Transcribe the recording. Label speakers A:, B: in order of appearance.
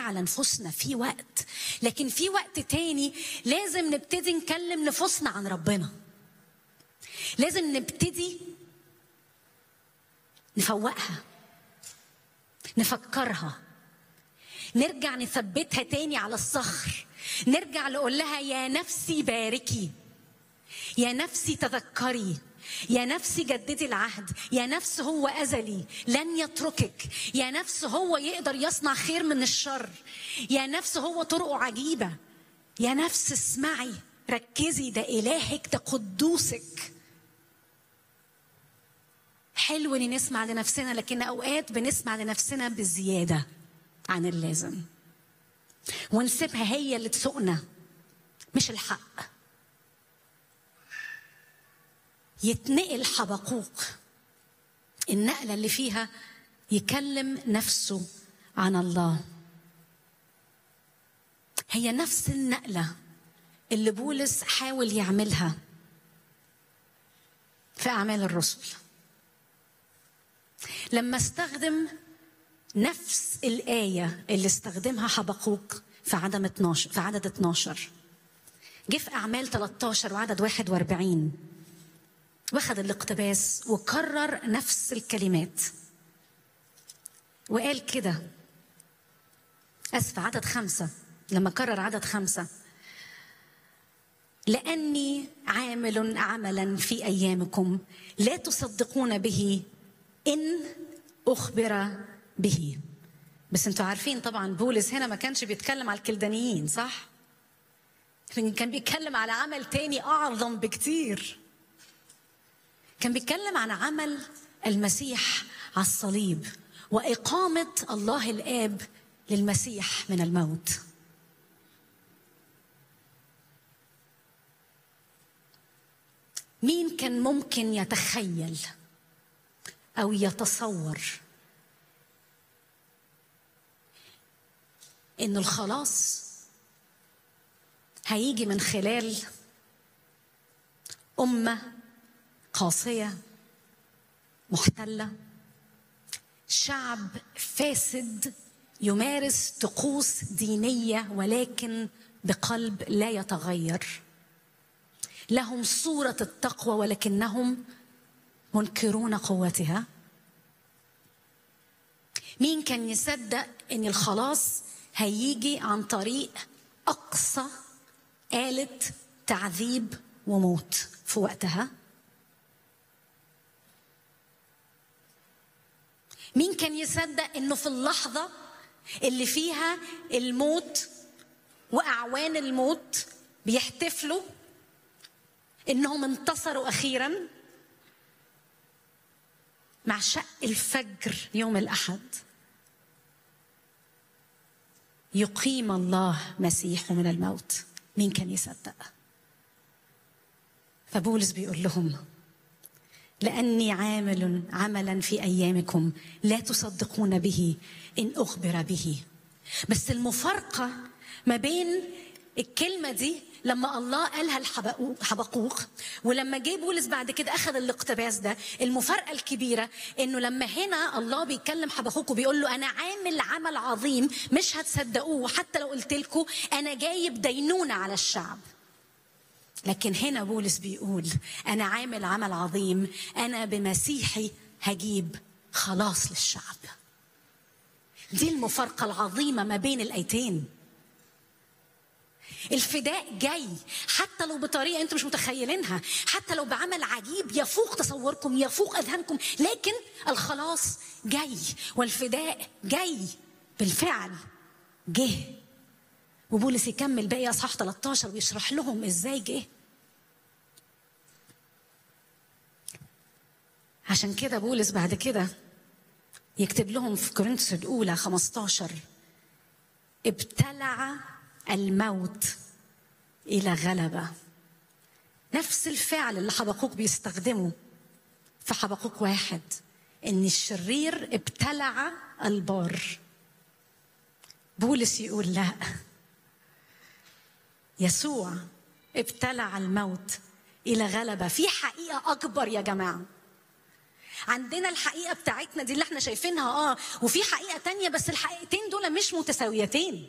A: على نفوسنا في وقت لكن في وقت تاني لازم نبتدي نكلم نفوسنا عن ربنا لازم نبتدي نفوقها نفكرها نرجع نثبتها تاني على الصخر نرجع نقول لها يا نفسي باركي يا نفسي تذكري يا نفسي جددي العهد يا نفس هو أزلي لن يتركك يا نفس هو يقدر يصنع خير من الشر يا نفس هو طرقه عجيبة يا نفس اسمعي ركزي ده إلهك ده قدوسك حلو ان نسمع لنفسنا لكن اوقات بنسمع لنفسنا بزياده عن اللازم ونسيبها هي اللي تسوقنا مش الحق يتنقل حبقوق النقله اللي فيها يكلم نفسه عن الله هي نفس النقله اللي بولس حاول يعملها في اعمال الرسل لما استخدم نفس الآية اللي استخدمها حبقوق في عدد 12 في عدد 12 جه في أعمال 13 وعدد 41 واخد الاقتباس وكرر نفس الكلمات وقال كده أسف عدد خمسة لما كرر عدد خمسة لأني عامل عملا في أيامكم لا تصدقون به إن أخبر به بس انتوا عارفين طبعا بولس هنا ما كانش بيتكلم على الكلدانيين صح؟ كان بيتكلم على عمل تاني أعظم بكتير كان بيتكلم عن عمل المسيح على الصليب وإقامة الله الآب للمسيح من الموت مين كان ممكن يتخيل او يتصور ان الخلاص هيجي من خلال امه قاسيه محتله شعب فاسد يمارس طقوس دينيه ولكن بقلب لا يتغير لهم صوره التقوى ولكنهم منكرون قوتها مين كان يصدق ان الخلاص هيجي عن طريق اقصى آلة تعذيب وموت في وقتها مين كان يصدق انه في اللحظة اللي فيها الموت واعوان الموت بيحتفلوا انهم انتصروا اخيرا مع شق الفجر يوم الأحد يقيم الله مسيحه من الموت مين كان يصدق فبولس بيقول لهم لأني عامل عملا في أيامكم لا تصدقون به إن أخبر به بس المفارقة ما بين الكلمة دي لما الله قالها لحبقوق ولما جه بولس بعد كده اخذ الاقتباس ده المفارقه الكبيره انه لما هنا الله بيكلم حبقوق وبيقول له انا عامل عمل عظيم مش هتصدقوه حتى لو قلت لكم انا جايب دينونه على الشعب لكن هنا بولس بيقول انا عامل عمل عظيم انا بمسيحي هجيب خلاص للشعب دي المفارقه العظيمه ما بين الايتين الفداء جاي حتى لو بطريقه انتم مش متخيلينها حتى لو بعمل عجيب يفوق تصوركم يفوق اذهانكم لكن الخلاص جاي والفداء جاي بالفعل جه وبولس يكمل باقي اصحاح 13 ويشرح لهم ازاي جه عشان كده بولس بعد كده يكتب لهم في كورنثوس الاولى 15 ابتلع الموت الى غلبه نفس الفعل اللي حبقوق بيستخدمه في حبقوق واحد ان الشرير ابتلع البار بولس يقول لا يسوع ابتلع الموت الى غلبه في حقيقه اكبر يا جماعه عندنا الحقيقه بتاعتنا دي اللي احنا شايفينها اه وفي حقيقه تانية بس الحقيقتين دول مش متساويتين